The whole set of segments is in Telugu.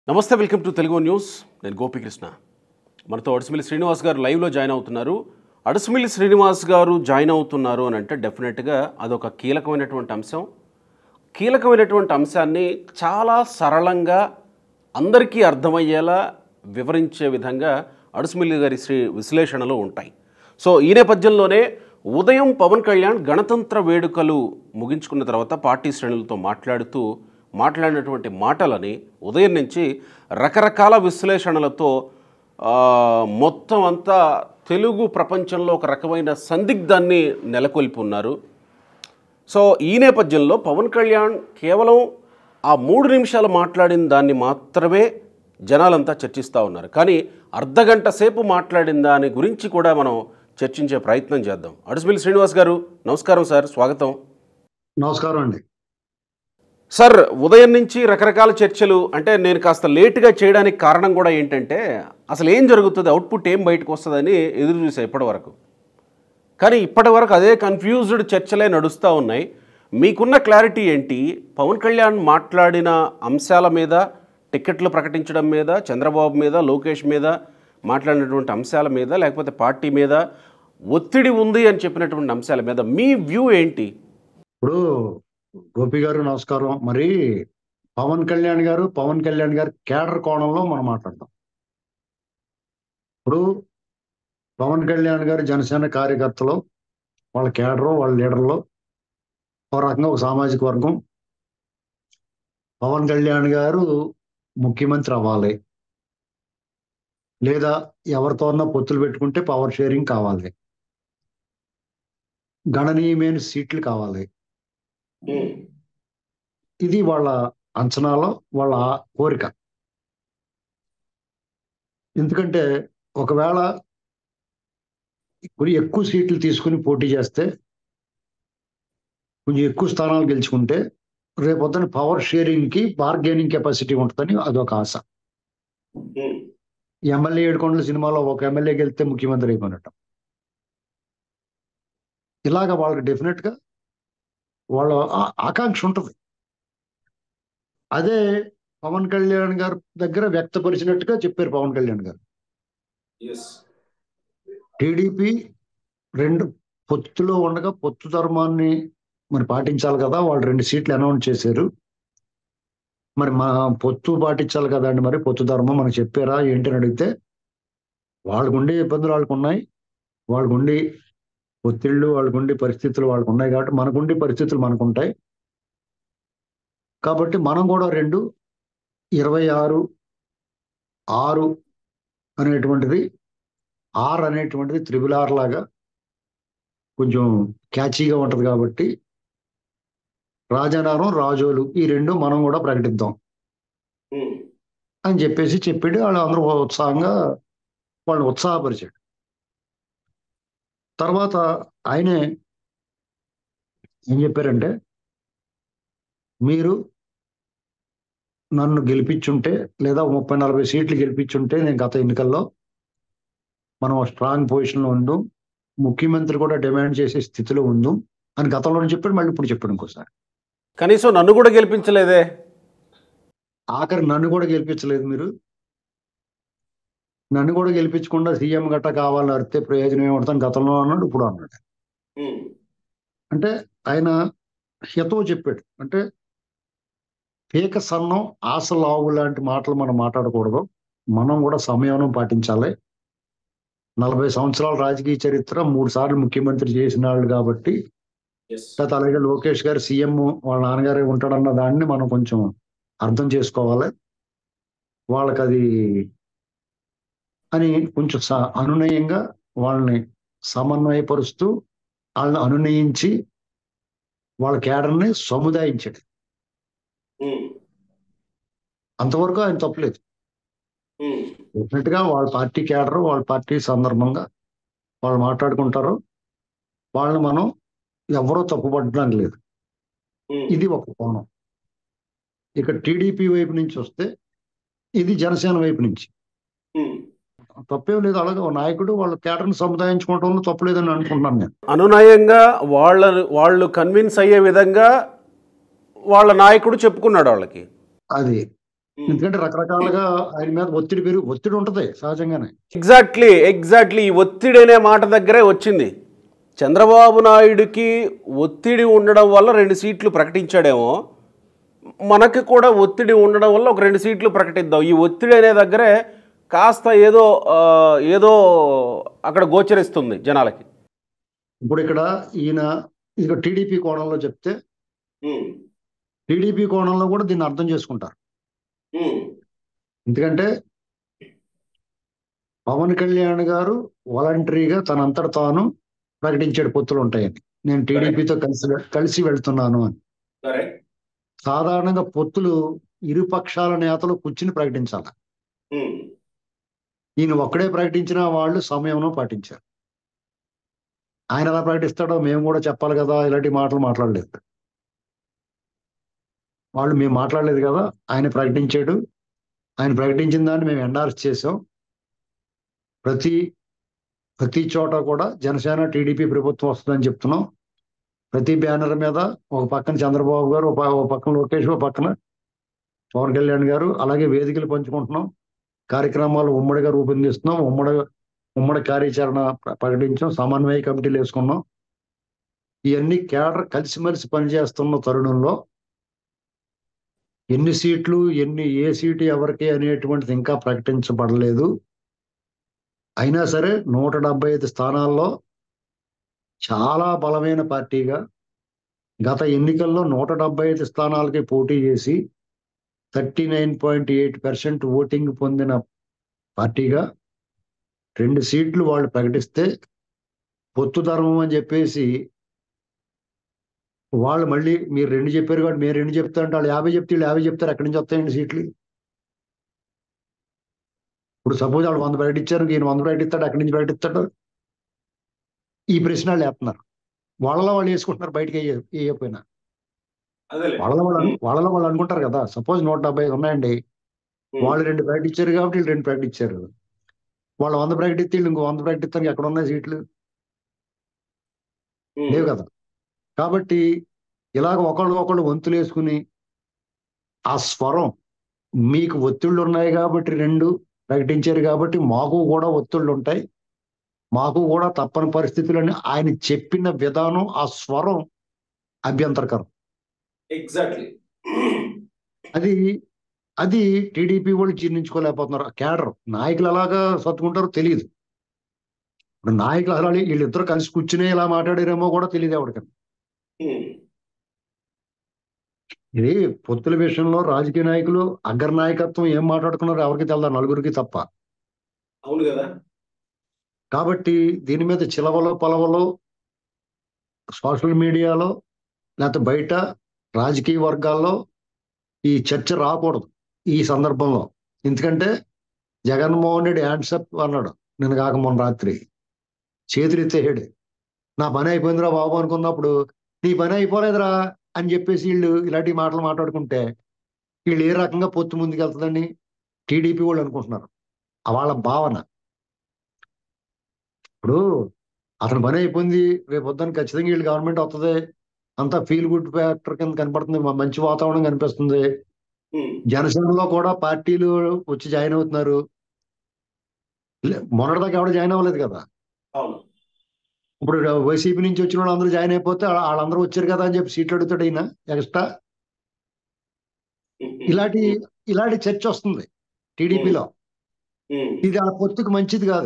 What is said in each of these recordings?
నమస్తే వెల్కమ్ టు తెలుగు న్యూస్ నేను గోపికృష్ణ మనతో అడుసుమిల్లి శ్రీనివాస్ గారు లైవ్లో జాయిన్ అవుతున్నారు అడుసుమిల్లి శ్రీనివాస్ గారు జాయిన్ అవుతున్నారు అని అంటే డెఫినెట్గా అదొక కీలకమైనటువంటి అంశం కీలకమైనటువంటి అంశాన్ని చాలా సరళంగా అందరికీ అర్థమయ్యేలా వివరించే విధంగా అడుసుమిల్లి గారి శ్రీ విశ్లేషణలు ఉంటాయి సో ఈ నేపథ్యంలోనే ఉదయం పవన్ కళ్యాణ్ గణతంత్ర వేడుకలు ముగించుకున్న తర్వాత పార్టీ శ్రేణులతో మాట్లాడుతూ మాట్లాడినటువంటి మాటలని ఉదయం నుంచి రకరకాల విశ్లేషణలతో ఆ, మొత్తం అంతా తెలుగు ప్రపంచంలో ఒక రకమైన సందిగ్ధాన్ని నెలకొల్పి ఉన్నారు సో ఈ నేపథ్యంలో పవన్ కళ్యాణ్ కేవలం ఆ మూడు నిమిషాలు మాట్లాడిన దాన్ని మాత్రమే జనాలంతా చర్చిస్తూ ఉన్నారు కానీ అర్ధగంట సేపు మాట్లాడిన దాని గురించి కూడా మనం చర్చించే ప్రయత్నం చేద్దాం అడుసుమిల్లి శ్రీనివాస్ గారు నమస్కారం సార్ స్వాగతం నమస్కారం అండి సార్ ఉదయం నుంచి రకరకాల చర్చలు అంటే నేను కాస్త లేటుగా చేయడానికి కారణం కూడా ఏంటంటే అసలు ఏం జరుగుతుంది అవుట్పుట్ ఏం బయటకు వస్తుందని ఎదురు చూసా ఇప్పటివరకు కానీ ఇప్పటివరకు అదే కన్ఫ్యూజ్డ్ చర్చలే నడుస్తూ ఉన్నాయి మీకున్న క్లారిటీ ఏంటి పవన్ కళ్యాణ్ మాట్లాడిన అంశాల మీద టికెట్లు ప్రకటించడం మీద చంద్రబాబు మీద లోకేష్ మీద మాట్లాడినటువంటి అంశాల మీద లేకపోతే పార్టీ మీద ఒత్తిడి ఉంది అని చెప్పినటువంటి అంశాల మీద మీ వ్యూ ఏంటి ఇప్పుడు గోపి గారు నమస్కారం మరి పవన్ కళ్యాణ్ గారు పవన్ కళ్యాణ్ గారు కేడర్ కోణంలో మనం మాట్లాడతాం ఇప్పుడు పవన్ కళ్యాణ్ గారు జనసేన కార్యకర్తలు వాళ్ళ కేడరు వాళ్ళ లీడర్లు ఒక రకంగా ఒక సామాజిక వర్గం పవన్ కళ్యాణ్ గారు ముఖ్యమంత్రి అవ్వాలి లేదా ఎవరితోన్నా పొత్తులు పెట్టుకుంటే పవర్ షేరింగ్ కావాలి గణనీయమైన సీట్లు కావాలి ఇది వాళ్ళ అంచనాలో వాళ్ళ కోరిక ఎందుకంటే ఒకవేళ ఇప్పుడు ఎక్కువ సీట్లు తీసుకుని పోటీ చేస్తే కొంచెం ఎక్కువ స్థానాలు గెలుచుకుంటే రేపొద్దున పవర్ షేరింగ్ కి బార్గెనింగ్ కెపాసిటీ ఉంటుందని అదొక ఆశ ఎమ్మెల్యే ఏడుకొండల సినిమాలో ఒక ఎమ్మెల్యే గెలిస్తే ముఖ్యమంత్రి అయిపోయినట్టు ఇలాగ వాళ్ళకి డెఫినెట్ గా వాళ్ళ ఆ- ఆకాంక్ష ఉంటుంది అదే పవన్ కళ్యాణ్ గారు దగ్గర వ్యక్తపరిచినట్టుగా చెప్పారు పవన్ కళ్యాణ్ గారు టీడీపీ రెండు పొత్తులో ఉండగా పొత్తు ధర్మాన్ని మరి పాటించాలి కదా వాళ్ళు రెండు సీట్లు అనౌన్స్ చేశారు మరి మా పొత్తు పాటించాలి కదా అండి మరి పొత్తు ధర్మం మనకు చెప్పారా ఏంటి అని అడిగితే వాళ్ళకు ఉండే ఇబ్బందులు వాళ్ళకు ఉన్నాయి వాళ్ళకు ఉండి ఒత్తిళ్ళు వాళ్ళకు ఉండే పరిస్థితులు వాళ్ళకు ఉన్నాయి కాబట్టి మనకుండే పరిస్థితులు మనకు ఉంటాయి కాబట్టి మనం కూడా రెండు ఇరవై ఆరు ఆరు అనేటువంటిది ఆర్ అనేటువంటిది త్రిబుల్ ఆర్ లాగా కొంచెం క్యాచీగా ఉంటది కాబట్టి రాజానగరం రాజోలు ఈ రెండు మనం కూడా ప్రకటిద్దాం అని చెప్పేసి చెప్పాడు వాళ్ళు అందరూ ఉత్సాహంగా వాళ్ళు ఉత్సాహపరిచాడు తర్వాత ఆయనే ఏం చెప్పారంటే మీరు నన్ను గెలిపించుంటే లేదా ముప్పై నలభై సీట్లు గెలిపించుంటే నేను గత ఎన్నికల్లో మనం స్ట్రాంగ్ పొజిషన్లో ఉండు ముఖ్యమంత్రి కూడా డిమాండ్ చేసే స్థితిలో ఉండు అని గతంలో చెప్పాడు మళ్ళీ ఇప్పుడు చెప్పాడు ఇంకోసారి కనీసం నన్ను కూడా గెలిపించలేదే ఆఖరి నన్ను కూడా గెలిపించలేదు మీరు నన్ను కూడా గెలిపించకుండా సీఎం గట్ట కావాలని అడితే ప్రయోజనం ఏమవుతుంది గతంలో అన్నాడు ఇప్పుడు అన్నాడు అంటే ఆయన హితవు చెప్పాడు అంటే పీక సన్నం ఆశలావు లాంటి మాటలు మనం మాట్లాడకూడదు మనం కూడా సంయమనం పాటించాలి నలభై సంవత్సరాల రాజకీయ చరిత్ర మూడు సార్లు ముఖ్యమంత్రి చేసిన వాళ్ళు కాబట్టి తర్వాత అలాగే లోకేష్ గారు సీఎం వాళ్ళ నాన్నగారే ఉంటాడన్న దాన్ని మనం కొంచెం అర్థం చేసుకోవాలి వాళ్ళకి అది అని కొంచెం స- అనునయంగా వాళ్ళని సమన్వయపరుస్తూ వాళ్ళని అనునయించి వాళ్ళ కేడర్ని సముదాయించాడు అంతవరకు ఆయన తప్పలేదు డెఫినెట్ గా వాళ్ళ పార్టీ కేడర్ వాళ్ళ పార్టీ సందర్భంగా వాళ్ళు మాట్లాడుకుంటారు వాళ్ళని మనం ఎవరో తప్పుపట్టడానికి లేదు ఇది ఒక కోణం ఇక టీడీపీ వైపు నుంచి వస్తే ఇది జనసేన వైపు నుంచి తప్పేం లేదు అలాగే ఓ నాయకుడు వాళ్ళ కేడర్ని సముదాయించుకోవడంలో తప్పులేదని అనుకుంటున్నాను నేను అనునయంగా వాళ్ళ వాళ్ళు కన్విన్స్ అయ్యే విధంగా వాళ్ళ నాయకుడు చెప్పుకున్నాడు వాళ్ళకి అది ఎందుకంటే రకరకాలుగా ఆయన మీద ఒత్తిడి పెరుగు ఒత్తిడి ఉంటది సహజంగానే ఎగ్జాక్ట్లీ ఎగ్జాక్ట్లీ ఈ ఒత్తిడి అనే మాట దగ్గరే వచ్చింది చంద్రబాబు నాయుడుకి ఒత్తిడి ఉండడం వల్ల రెండు సీట్లు ప్రకటించాడేమో మనకి కూడా ఒత్తిడి ఉండడం వల్ల ఒక రెండు సీట్లు ప్రకటిద్దాం ఈ ఒత్తిడి అనే దగ్గరే కాస్త ఏదో ఆ, ఏదో అక్కడ గోచరిస్తుంది జనాలకి ఇప్పుడు ఇక్కడ ఈయన ఇక టీడీపీ కోణంలో చెప్తే టీడీపీ కోణంలో కూడా దీన్ని అర్థం చేసుకుంటారు ఎందుకంటే పవన్ కళ్యాణ్ గారు వాలంటరీగా తనంతట తాను ప్రకటించాడు పొత్తులు ఉంటాయని నేను టీడీపీతో కలిసి కలిసి వెళ్తున్నాను అని సాధారణంగా పొత్తులు ఇరు పక్షాల నేతలు కూర్చుని ప్రకటించాలి ఈయన ఒక్కడే ప్రకటించినా వాళ్ళు సమయంలో పాటించారు ఆయన ఎలా ప్రకటిస్తాడో మేము కూడా చెప్పాలి కదా ఇలాంటి మాటలు మాట్లాడలేదు వాళ్ళు మేము మాట్లాడలేదు కదా ఆయన ప్రకటించాడు ఆయన ప్రకటించిన దాన్ని మేము ఎండార్స్ చేసాం ప్రతి ప్రతి చోట కూడా జనసేన టీడీపీ ప్రభుత్వం వస్తుందని చెప్తున్నాం ప్రతి బ్యానర్ మీద ఒక పక్కన చంద్రబాబు గారు ఒక ప- ఒక పక్కన లోకేష్ ఒక పక్కన పవన్ కళ్యాణ్ గారు అలాగే వేదికలు పంచుకుంటున్నాం కార్యక్రమాలు ఉమ్మడిగా రూపొందిస్తున్నాం ఉమ్మడి ఉమ్మడి కార్యాచరణ ప్ర- ప్రకటించాం సమన్వయ కమిటీలు వేసుకున్నాం ఇవన్నీ కేడర్ కలిసిమెలిసి పనిచేస్తున్న తరుణంలో ఎన్ని సీట్లు ఎన్ని ఏ సీటు ఎవరికి అనేటువంటిది ఇంకా ప్రకటించబడలేదు అయినా సరే నూట డెబ్బై ఐదు స్థానాల్లో చాలా బలమైన పార్టీగా గత ఎన్నికల్లో నూట డెబ్బై ఐదు స్థానాలకి పోటీ చేసి thirty nine point eight percent voting పొందిన పార్టీగా రెండు సీట్లు వాళ్ళు ప్రకటిస్తే పొత్తు ధర్మం అని చెప్పేసి వాళ్ళు మళ్ళీ మీరు రెండు చెప్పారు కాబట్టి మేము రెండు చెప్తా అంటే వాళ్ళు యాభై చెప్తే వీళ్ళు యాభై చెప్తారు ఎక్కడి నుంచి వస్తాయండి సీట్లు ఇప్పుడు సపోజ్ వాళ్ళు వంద ప్రకటించారు ఈయన వంద ప్రకటిస్తాడు ఎక్కడి నుంచి ప్రకటిస్తాడు ఈ ప్రశ్న వాళ్ళు వేస్తున్నారు వాళ్ళలో వాళ్ళు వేసుకుంటున్నారు బయటకి వేయ- వేయకపోయినా వాళ్ళలో వాళ్ళు అను- వాళ్ళలో వాళ్ళు అనుకుంటారు కదా సపోజ్ నూట డెబ్బై ఐదు ఉన్నాయండి వాళ్ళు రెండు ప్రకటించారు కాబట్టి వీళ్ళు రెండు ప్రకటించారు వాళ్ళు వంద ప్రకటిస్తే వీళ్ళు ఇంకో వంద ప్రకటిస్తానికి ఎక్కడ ఉన్నాయి సీట్లు లేవు కదా కాబట్టి ఇలాగ ఒకళ్ళు ఒకళ్ళు వంతులు వేసుకుని ఆ స్వరం మీకు ఒత్తిళ్ళు ఉన్నాయి కాబట్టి రెండు ప్రకటించారు కాబట్టి మాకు కూడా ఒత్తిళ్ళు ఉంటాయి మాకు కూడా తప్పని పరిస్థితులని ఆయన చెప్పిన విధానం ఆ స్వరం అభ్యంతరకరం ఎగ్జాక్ట్లీ అది అది టీడీపీ వాళ్ళు జీర్ణించుకోలేకపోతున్నారు కేడర్ నాయకులు ఎలాగా సర్దుకుంటారో తెలియదు ఇప్పుడు నాయకులు అసలు వీళ్ళిద్దరు కలిసి కూర్చునే ఇలా మాట్లాడారేమో కూడా తెలియదు ఎవరికైనా ఇది పొత్తుల విషయంలో రాజకీయ నాయకులు అగ్ర నాయకత్వం ఏం మాట్లాడుకున్నారో ఎవరికి తెలదా నలుగురికి తప్ప అవును కదా కాబట్టి దీని మీద చిలవలో పలవలో సోషల్ మీడియాలో లేకపోతే బయట రాజకీయ వర్గాల్లో ఈ చర్చ రాకూడదు ఈ సందర్భంలో ఎందుకంటే జగన్మోహన్ రెడ్డి హ్యాండ్సప్ అన్నాడు నేను కాక మొన్న రాత్రి చేతులు ఎత్తేసాడు నా పని అయిపోయిందిరా బాబు అనుకున్నప్పుడు నీ పని అయిపోలేదురా అని చెప్పేసి వీళ్ళు ఇలాంటి మాటలు మాట్లాడుకుంటే వీళ్ళు ఏ రకంగా పొత్తు ముందుకెళ్తుందని టీడీపీ వాళ్ళు అనుకుంటున్నారు ఆ వాళ్ళ భావన ఇప్పుడు అతని పని అయిపోయింది రేపు పొద్దున్న ఖచ్చితంగా వీళ్ళు గవర్నమెంట్ వస్తుంది అంతా ఫీల్ గుడ్ ఫ్యాక్టర్ కింద కనపడుతుంది మ- మంచి వాతావరణం కనిపిస్తుంది జనసేనలో కూడా పార్టీలు వచ్చి జాయిన్ అవుతున్నారు లే- మొన్నటిదాకా ఎవడు జాయిన్ అవ్వలేదు కదా అవును ఇప్పుడు వైసీపీ నుంచి వచ్చిన వాళ్ళు అందరూ జాయిన్ అయిపోతే వాళ్ళ- వాళ్ళందరూ వచ్చారు కదా అని చెప్పి సీట్లు అడుగుతాడు ఈయన ఎక్స్ట్రా ఇలాంటి ఇలాంటి చర్చ వస్తుంది టీడీపీలో ఇది ఆ పొత్తుకు మంచిది కాదు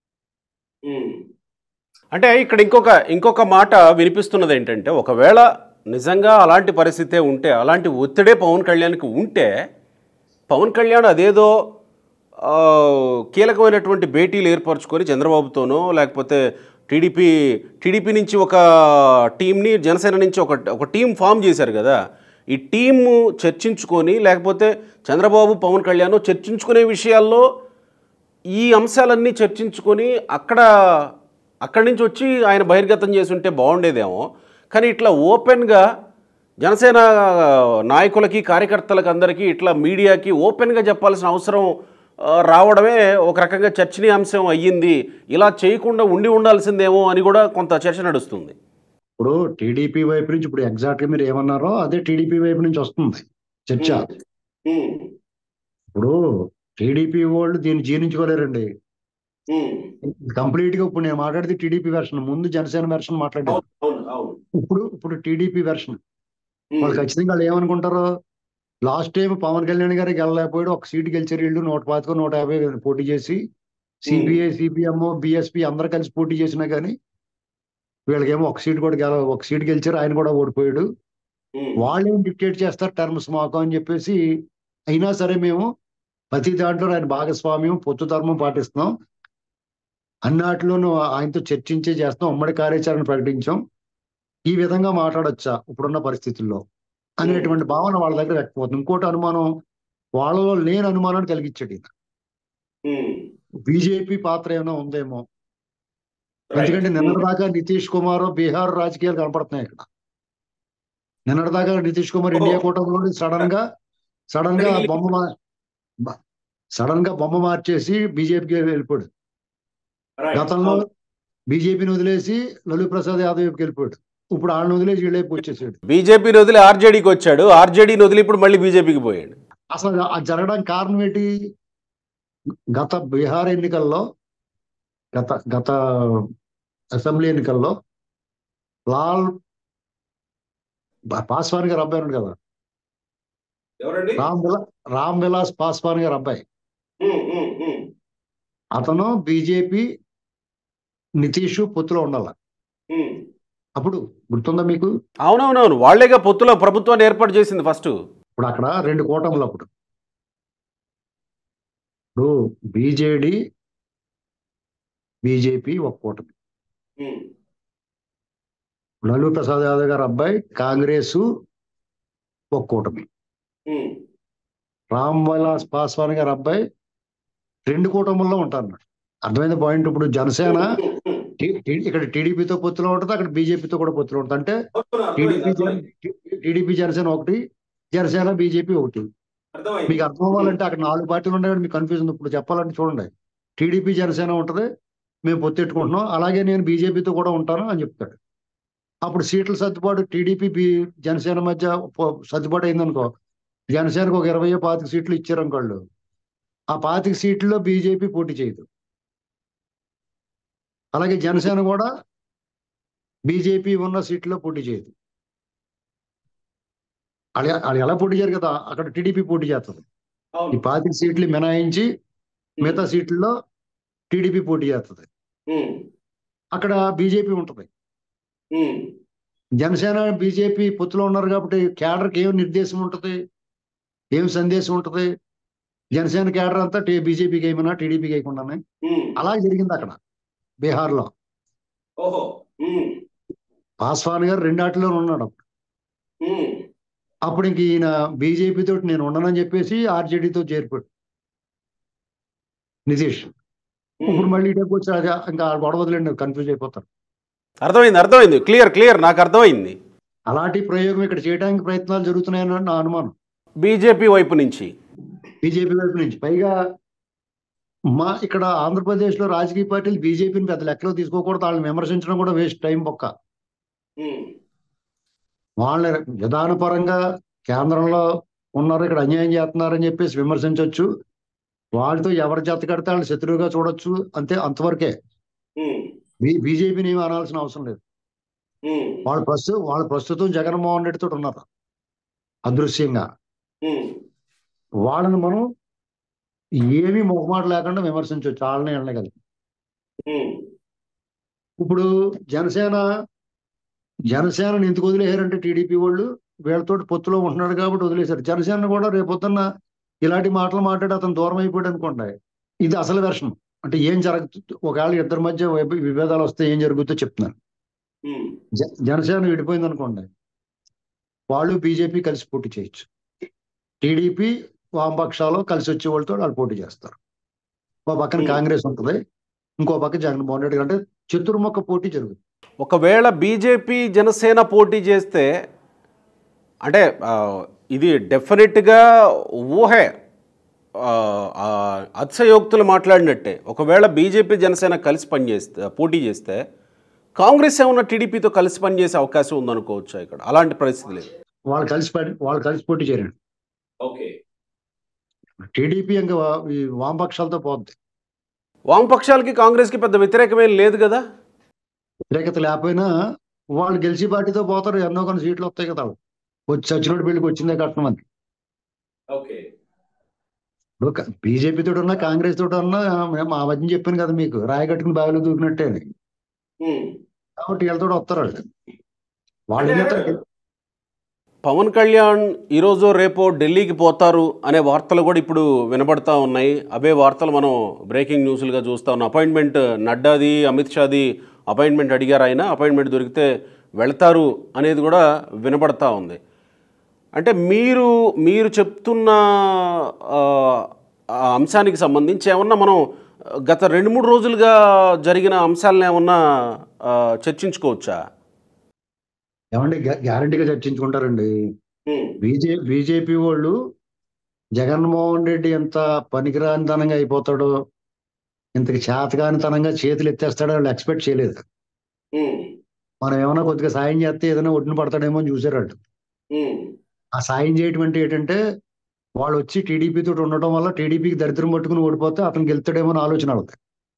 అంటే ఇక్కడ ఇంకొక ఇంకొక మాట వినిపిస్తున్నది ఏంటంటే ఒకవేళ నిజంగా అలాంటి పరిస్థితే ఉంటే అలాంటి ఒత్తిడే పవన్ కళ్యాణ్కి ఉంటే పవన్ కళ్యాణ్ అదేదో ఆ, కీలకమైనటువంటి భేటీలు ఏర్పరచుకొని చంద్రబాబుతోనో లేకపోతే టీడీపీ టీడీపీ నుంచి ఒక టీంని జనసేన నుంచి ఒక ఒక టీం ఫామ్ చేశారు కదా ఈ టీము చర్చించుకొని లేకపోతే చంద్రబాబు పవన్ కళ్యాణ్ చర్చించుకునే విషయాల్లో ఈ అంశాలన్నీ చర్చించుకొని అక్కడ అక్కడి నుంచి వచ్చి ఆయన బహిర్గతం చేసి ఉంటే బాగుండేదేమో కానీ ఇట్లా ఓపెన్గా జనసేన నాయకులకి కార్యకర్తలకు అందరికీ ఇట్లా మీడియాకి ఓపెన్గా చెప్పాల్సిన అవసరం ఆ, రావడమే ఒక రకంగా చర్చనీయాంశం అయ్యింది ఇలా చేయకుండా ఉండి ఉండాల్సిందేమో అని కూడా కొంత చర్చ నడుస్తుంది ఇప్పుడు టీడీపీ వైపు నుంచి ఇప్పుడు ఎగ్జాక్ట్ గా మీరు ఏమన్నారో అదే టీడీపీ వైపు నుంచి వస్తుంది చర్చ ఇప్పుడు టీడీపీ వాళ్ళు దీన్ని జీర్ణించుకోలేరండి కంప్లీట్ గా ఇప్పుడు నేను మాట్లాడితే టీడీపీ వెర్షన్ ముందు జనసేన వెర్షన్ మాట్లాడారు అవును అవును ఇప్పుడు ఇప్పుడు టీడీపీ వెర్షన్ వాళ్ళు ఖచ్చితంగా వాళ్ళు ఏమనుకుంటారు లాస్ట్ టైం పవన్ కళ్యాణ్ గారికి వెళ్ళలేకపోయాడు ఒక సీటు గెలిచారు వీళ్ళు నూట పాతికో నూట యాభై పోటీ చేసి సిపిఐ సిపిఎం బిఎస్పి అందరు కలిసి పోటీ చేసినా కానీ వీళ్ళకేమో ఒక సీట్ కూడా గెల ఒక సీట్ గెలిచారు ఆయన కూడా ఓడిపోయాడు వాళ్ళేం డిక్టేట్ చేస్తారు టర్మ్స్ మాకు అని చెప్పేసి అయినా సరే మేము ప్రతి దాంట్లో ఆయన భాగస్వామ్యం పొత్తు ధర్మం పాటిస్తున్నాం అన్నాటిలోనూ ఆయనతో చర్చించే చేస్తాం ఉమ్మడి కార్యాచరణ ప్రకటించాం ఈ విధంగా మాట్లాడొచ్చా ఇప్పుడున్న పరిస్థితుల్లో అనేటువంటి భావన వాళ్ళ దగ్గర వ్యక్తమవుతుంది ఇంకోటి అనుమానం వాళ్ళలో లేని అనుమానాన్ని కలిగించాడు ఈయన బీజేపీ పాత్ర ఏమైనా ఉందేమో ఎందుకంటే నిన్నటిదాకా నితీష్ కుమార్ బీహార్ రాజకీయాలు కనపడుతున్నాయి ఇక్కడ నిన్నటిదాకా నితీష్ కుమార్ ఇండియా కూటమిలో సడన్ గా సడన్ గా బొమ్మ మా- సడన్ గా బొమ్మ మార్చేసి బీజేపీకి వెళ్ళిపోయాడు గతంలో బీజేపీని వదిలేసి లలూ ప్రసాద్ యాదవ్ వైపుకి వెళ్ళిపోయాడు ఇప్పుడు వాళ్ళని వదిలేసి వీళ్ళ వైపుకి వచ్చేసాడు బీజేపీని వదిలి ఆర్జేడీకి వచ్చాడు ఆర్జేడీని వదిలి ఇప్పుడు మళ్ళీ బీజేపీకి పోయాడు అసలు అది జరగడానికి కారణం ఏంటి గత బీహార్ ఎన్నికల్లో గత గత అసెంబ్లీ ఎన్నికల్లో లాల్ బా- పాస్వాన్ గారు అబ్బాయి ఉన్నాడు కదా ఎవరండి రామ్ విలా రామ్ విలాస్ పాస్వాన్ గారు అబ్బాయి అతను బీజేపీ నితీష్ పొత్తులో ఉండాల అప్పుడు గుర్తుందా మీకు అవునవునవును వాళ్లేగా పొత్తులో ప్రభుత్వాన్ని ఏర్పాటు చేసింది ఫస్ట్ ఇప్పుడు అక్కడ రెండు కూటములు అప్పుడు ఇప్పుడు బీజేడి బీజేపీ ఒక కూటమి లలూ ప్రసాద్ యాదవ్ గారు అబ్బాయి కాంగ్రెస్ ఒక కూటమి రామ్ విలాస్ పాస్వాన్ గారు అబ్బాయి రెండు కూటముల్లో ఉంటారు అర్థమైంది పాయింట్ ఇప్పుడు జనసేన టీ- టీ- ఇక్కడ టీడీపీతో పొత్తులో ఉంటుంది అక్కడ బీజేపీతో కూడా పొత్తులో ఉంటుంది అంటే టీడీపీ టీడీపీ జనసేన ఒకటి జనసేన బీజేపీ ఒకటి మీకు అర్థం అవ్వాలంటే అక్కడ నాలుగు పార్టీలు ఉన్నాయి మీకు కన్ఫ్యూజన్ ఇప్పుడు చెప్పాలంటే చూడండి టీడీపీ జనసేన ఉంటుంది మేము పొత్తెట్టుకుంటున్నాం అలాగే నేను బీజేపీతో కూడా ఉంటాను అని చెప్తాడు అప్పుడు సీట్ల సర్దుబాటు టీడీపీ బి జనసేన మధ్య పో- సర్దుబాటు అయిందనుకో జనసేనకు ఒక ఇరవై పాతిక సీట్లు ఇచ్చారు అనుకోళ్ళు ఆ పాతిక సీట్లలో బీజేపీ పోటీ చేయదు అలాగే జనసేన కూడా బీజేపీ ఉన్న సీట్లో పోటీ చేయదు అది అది ఎలా పోటీ చేయరు కదా అక్కడ టీడీపీ పోటీ చేస్తుంది ఈ పాతిక సీట్లు మినాయించి మిగతా సీట్లలో టీడీపీ పోటీ చేస్తుంది అక్కడ బీజేపీ ఉంటుంది జనసేన బీజేపీ పొత్తులో ఉన్నారు కాబట్టి కేడర్కి ఏం నిర్దేశం ఉంటుంది ఏం సందేశం ఉంటుంది జనసేన కేడర్ అంతా టీ- బీజేపీకి ఏమైనా టీడీపీకి వేయకుండానే అలా జరిగింది అక్కడ బీహార్లో ఓహో పాస్వాన్ గారు రెండాటిలో ఉన్నాడు అప్పుడు. అప్పుడు ఇంక ఈయన బీజేపీ తోటి నేను ఉండనని చెప్పేసి ఆర్జేడీతో చేరిపోయాడు నితీష్ ఇప్పుడు మళ్ళీ ఇటుకు వచ్చి అది ఇంకా ఆ గొడవ వదిలేండి కన్ఫ్యూజ్ అయిపోతారు అర్థమైంది అర్థమైంది క్లియర్ క్లియర్ నాకు అర్థమైంది అలాంటి ప్రయోగం ఇక్కడ చేయడానికి ప్రయత్నాలు జరుగుతున్నాయని నా అనుమానం బీజేపీ వైపు నుంచి బీజేపీ వైపు నుంచి పైగా మా ఇక్కడ ఆంధ్రప్రదేశ్లో రాజకీయ పార్టీలు బీజేపీని పెద్ద లెక్కలో తీసుకోకూడదు వాళ్ళని విమర్శించడం కూడా వేస్ట్ టైం పక్క వాళ్ళ విధానపరంగా కేంద్రంలో ఉన్నారు ఇక్కడ అన్యాయం చేస్తున్నారని చెప్పేసి విమర్శించవచ్చు వాళ్ళతో ఎవరి జత కడితే వాళ్ళు శత్రువుగా చూడొచ్చు అంతే అంతవరకే బీ బీజేపీని ఏమీ అనాల్సిన అవసరం లేదు వాళ్ళు ప్రస్తుతం వాళ్ళు ప్రస్తుతం జగన్మోహన్ రెడ్డితో ఉన్నారు అదృశ్యంగా వాళ్ళని మనం ఏమీ మొహమాట లేకుండా విమర్శించవచ్చు వాళ్ళని వెళ్ళనే కదా ఇప్పుడు జనసేన జనసేనని ఎందుకు వదిలేశారంటే టీడీపీ వాళ్ళు వీళ్ళతో పొత్తులో ఉంటున్నాడు కాబట్టి వదిలేశారు జనసేన కూడా రేపొద్దున్న ఇలాంటి మాటలు మాట్లాడి అతను దూరం అయిపోయాడు అనుకోండి ఇది అసలు వెర్షన్ అంటే ఏం జరుగుతుంది ఒకవేళ ఇద్దరి మధ్య విభ- విభేదాలు వస్తే ఏం జరుగుతుందో చెప్తున్నాను జ- జనసేన విడిపోయింది అనుకోండి వాళ్ళు బీజేపీ కలిసి పోటీ చేయొచ్చు టీడీపీ వామపక్షాలు కలిసి వచ్చే వాళ్ళతో వాళ్ళు పోటీ చేస్తారు ఒక పక్కన Hmm. కాంగ్రెస్ ఉంటుంది ఇంకో పక్క జగన్మోహన్ రెడ్డి గారు. అంటే చతుర్ముఖ పోటీ జరుగుతుంది ఒకవేళ బీజేపీ జనసేన పోటీ చేస్తే అంటే ఆ, ఇది డెఫినెట్గా ఊహే ఆ, ఆ, అతిశయోక్తులు మాట్లాడినట్టే ఒకవేళ బీజేపీ జనసేన కలిసి పనిచేస్తే పోటీ చేస్తే కాంగ్రెస్ ఏమన్నా టీడీపీతో కలిసి పనిచేసే అవకాశం ఉందనుకోవచ్చు ఇక్కడ అలాంటి పరిస్థితి లేదు వాళ్ళు కలిసి పడి వాళ్ళు కలిసి పోటీ చేయరండి ఓకే టీడీపీ ఇంకా ఈ వామపక్షాలతో పోద్ది వామపక్షాలకి కాంగ్రెస్కి పెద్ద వ్యతిరేకమేం లేదు కదా వ్యతిరేకత లేకపోయినా వాళ్ళు గెలిచి పార్టీతో పోతారు ఎన్నో కొన్ని సీట్లు వస్తాయి కదా వాళ్ళకి. వచ్చి చచ్చినోడి పెళ్లికి వచ్చిందే కట్నం అని ఓకే ఇప్పుడు బీజేపీ తోటి ఉన్నా కాంగ్రెస్ తోటి ఉన్నా మేము ఆ మధ్య చెప్పాను కదా మీకు రాయగట్టుకుని బావిలో దూకినట్టే అని కాబట్టి వీళ్ళతో వస్తారు వాళ్ళు వాళ్ళు ఏం చేస్తారు పవన్ కళ్యాణ్ ఈరోజు రేపో ఢిల్లీకి పోతారు అనే వార్తలు కూడా ఇప్పుడు వినబడతా ఉన్నాయి అవే వార్తలు మనం బ్రేకింగ్ న్యూస్లుగా చూస్తా ఉన్నాం అపాయింట్మెంట్ నడ్డాది అమిత్ షాది అపాయింట్మెంట్ అడిగారు ఆయన అపాయింట్మెంట్ దొరికితే వెళ్తారు అనేది కూడా వినబడతా ఉంది అంటే మీరు మీరు చెప్తున్న ఆ, ఆ అంశానికి సంబంధించి ఏమన్నా మనం గత రెండు మూడు రోజులుగా జరిగిన అంశాలను ఏమన్నా ఆ, చర్చించుకోవచ్చా ఏమండి గ్యా- గ్యారంటీగా చర్చించుకుంటారండి బీజే బీజేపీ వాళ్ళు జగన్మోహన్ రెడ్డి ఎంత పనికిరానితనంగా అయిపోతాడో ఇంతకి చేతకానితనంగా చేతులు ఎత్తేస్తాడో వాళ్ళు ఎక్స్పెక్ట్ చేయలేదు మనం ఏమైనా కొద్దిగా సాయం చేస్తే ఏదైనా ఒడ్డున పడతాడేమో అని చూసారు వాళ్ళు ఆ సాయం చేయటం అంటే ఏంటంటే వాళ్ళు వచ్చి టీడీపీ తోటి ఉండటం వల్ల టీడీపీకి దరిద్రం పట్టుకుని ఓడిపోతే అతను గెలుతాడేమో అని ఆలోచన వాళ్ళకి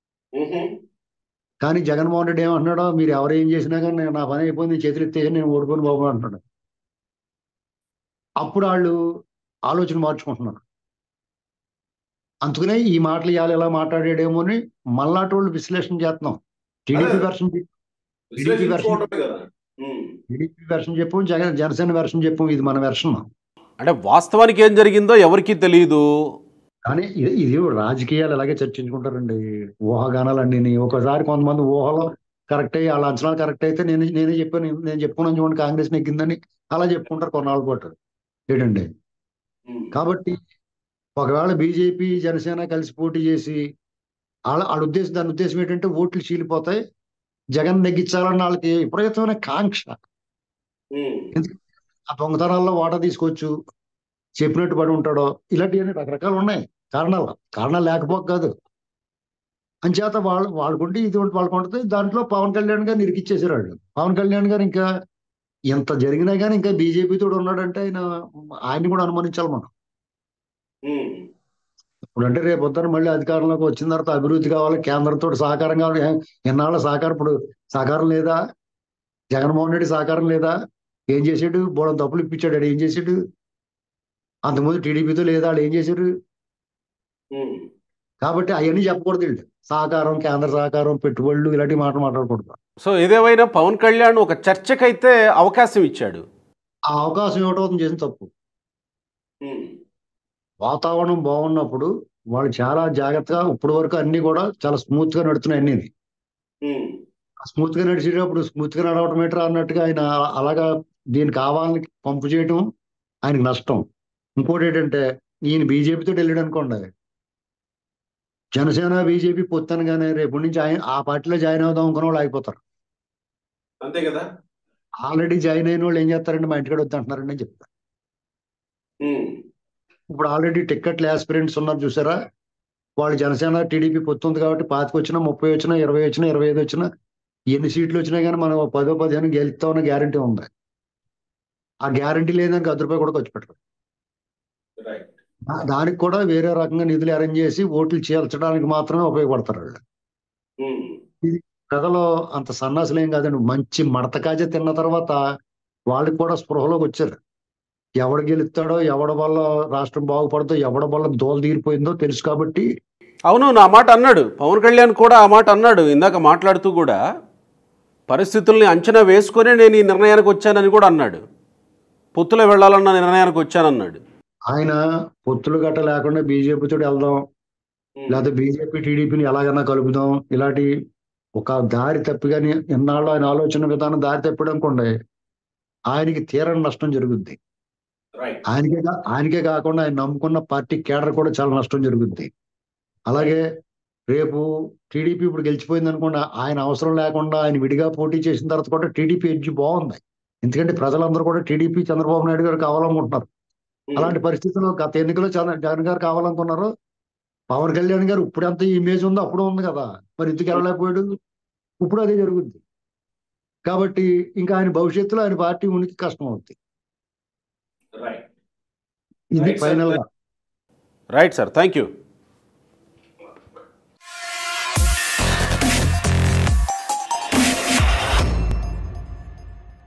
కానీ జగన్మోహన్ రెడ్డి ఏమంటున్నాడో మీరు ఎవరు ఏం చేసినా కానీ నేను నా పని అయిపోయింది చేతులు ఎత్తేసి నేను ఓడిపోయి బాబు అంటున్నాడు అప్పుడు వాళ్ళు ఆలోచన మార్చుకుంటున్నారు అందుకనే ఈ మాటలు ఇవాళ ఎలా మాట్లాడాడేమో అని మళ్ళాటి వాళ్ళు విశ్లేషణ చేస్తున్నాం TDP version TDP version TDP version చెప్పు జగన్ జనసేన వెర్షన్ చెప్పు ఇది మన వెర్షన్ అంటే వాస్తవానికి ఏం జరిగిందో ఎవరికీ తెలియదు కానీ ఇది ఇది రాజకీయాలు ఎలాగే చర్చించుకుంటారండి ఊహాగానాలన్నీ ఒకసారి కొంతమంది ఊహలో కరెక్ట్ అయ్యి వాళ్ళ అంచనాలు కరెక్ట్ అయితే నేను నేనే చెప్పాను నేను చెప్పుకున్నాను చూడండి కాంగ్రెస్ నెగ్గిందని అలా చెప్పుకుంటారు కొన్నాళ్ళ పాటు ఏంటండి కాబట్టి ఒకవేళ బీజేపీ జనసేన కలిసి పోటీ చేసి వాళ్ళ వాళ్ళ ఉద్దేశం దాని ఉద్దేశం ఏంటంటే ఓట్లు చీలిపోతాయి జగన్ నెగ్గించాలన్న వాళ్ళకి విపరీతమైన కాంక్ష ఆ దొంగతనాల్లో వాటా తీసుకోవచ్చు చెప్పినట్టు పడి ఉంటాడో ఇలాంటివన్నీ రకరకాలు ఉన్నాయి కారణాలు కారణాలు లేకపోక కాదు అంచేత వాళ్ళు వాళ్ళకుంటే ఇది ఒకటి వాళ్ళకు ఉంటుంది దాంట్లో పవన్ కళ్యాణ్ గారిని ఇరికిచ్చేసారు వాళ్ళు పవన్ కళ్యాణ్ గారు ఇంకా ఎంత జరిగినా కానీ ఇంకా బీజేపీ తోడు ఉన్నాడంటే ఆయన ఆయన్ని కూడా అనుమానించాలి మనం ఇప్పుడు అంటే రేపు పొద్దున మళ్ళీ అధికారంలోకి వచ్చిన తర్వాత అభివృద్ధి కావాలి కేంద్రంతో సహకారం కావాలి ఏ- ఎన్నాళ్ళ సహకారం ఇప్పుడు సహకారం లేదా జగన్మోహన్ రెడ్డి సహకారం లేదా ఏం చేసాడు బోడం తప్పులు ఇప్పించాడు ఆడు ఏం చేసాడు అంతకుముందు టీడీపీతో లేదా వాళ్ళు ఏం చేశారు కాబట్టి అవన్నీ చెప్పకూడదు వీళ్ళు సహకారం కేంద్ర సహకారం పెట్టుబడులు ఇలాంటి మాటలు మాట్లాడకూడదు సో ఏదేమైనా పవన్ కళ్యాణ్ ఒక చర్చకైతే అవకాశం ఇచ్చాడు ఆ అవకాశం ఇవ్వటం చేసిన తప్పు వాతావరణం బాగున్నప్పుడు వాళ్ళు చాలా జాగ్రత్తగా ఇప్పటి వరకు అన్ని కూడా చాలా స్మూత్ గా నడుతున్నాయి అన్ని స్మూత్ గా నడిచేటప్పుడు స్మూత్ గా నడవటం ఏంట్రా అన్నట్టుగా ఆయన అలాగా దీన్ని కావాలని పంపు చేయటం ఆయనకి నష్టం ఇంకోటి ఏంటంటే ఈయన బీజేపీతో వెళ్ళాడు అనుకోండి జనసేన బీజేపీ పొత్తనగానే రేపు నుంచి ఆయన ఆ పార్టీలో జాయిన్ అవుదాం అనుకున్న వాళ్ళు అయిపోతారు అంతే కదా ఆల్రెడీ జాయిన్ అయిన వాళ్ళు ఏం చేస్తారండి మా ఇంటికాడ వద్దు అంటున్నారండి అని చెప్తారు ఇప్పుడు ఆల్రెడీ టికెట్లు ఆస్పిరెంట్స్ ఉన్నారు చూసారా వాళ్ళు జనసేన టీడీపీ పొత్తుంది కాబట్టి పాతికి వచ్చినా ముప్పై వచ్చినా ఇరవై వచ్చినా ఇరవై ఐదు వచ్చినా ఎన్ని సీట్లు వచ్చినా కానీ మనం ఓ పదో పదిహేను గెలుస్తామన్న గ్యారంటీ ఉంది ఆ గ్యారంటీ లేదానికి అర్ధ రూపాయి కూడా ఖర్చు పెట్టరు దా- దానికి కూడా వేరే రకంగా నిధులు అరేంజ్ చేసి ఓట్లు చేల్చడానికి మాత్రమే ఉపయోగపడతారు వాళ్ళు ప్రజలు అంత సన్నాసులు ఏం కాదండి మంచి మడత కాజ తిన్న తర్వాత వాళ్ళకి కూడా స్పృహలోకి వచ్చారు ఎవడు గెలుస్తాడో ఎవడ వల్ల రాష్ట్రం బాగుపడదో ఎవడ వల్ల దోల తీరిపోయిందో తెలుసు కాబట్టి అవును నా మాట అన్నాడు పవన్ కళ్యాణ్ కూడా ఆ మాట అన్నాడు ఇందాక మాట్లాడుతూ కూడా పరిస్థితుల్ని అంచనా వేసుకొని నేను ఈ నిర్ణయానికి వచ్చానని కూడా అన్నాడు పొత్తులో వెళ్ళాలన్న నిర్ణయానికి వచ్చానన్నాడు ఆయన పొత్తులు గట్ట లేకుండా బీజేపీ తోటి వెళ్దాం లేకపోతే బీజేపీ టీడీపీని ఎలాగైనా కలుపుదాం ఇలాంటి ఒక దారి తప్పిగాని ఎన్నాళ్ళు ఆయన ఆలోచన విధానం దారి తప్పడం అనుకోండి ఆయనకి తీరని నష్టం జరుగుద్ది ఆయనకే కా- ఆయనకే కాకుండా ఆయన నమ్ముకున్న పార్టీ కేడర్ కూడా చాలా నష్టం జరుగుద్ది అలాగే రేపు టీడీపీ ఇప్పుడు గెలిచిపోయింది అనుకోండి ఆయన అవసరం లేకుండా ఆయన విడిగా పోటీ చేసిన తర్వాత కూడా టీడీపీ ఎడ్జ్ బాగుంది ఎందుకంటే ప్రజలందరూ కూడా టీడీపీ చంద్రబాబు నాయుడు గారు కావాలనుకుంటున్నారు అలాంటి పరిస్థితుల్లో గత ఎన్నికలో చంద్ర- జగన్ గారు కావాలనుకున్నారు పవన్ కళ్యాణ్ గారు ఇప్పుడు ఎంత ఇమేజ్ ఉందో అప్పుడు ఉంది కదా మరి ఎందుకు వెళ్ళలేకపోయాడు ఇప్పుడు అదే జరుగుద్ది కాబట్టి ఇంకా ఆయన భవిష్యత్తులో ఆయన పార్టీ ఉనికి కష్టం అవుతుంది ఇది Right, sir. ఫైనల్ గా రైట్ సార్ థ్యాంక్ యూ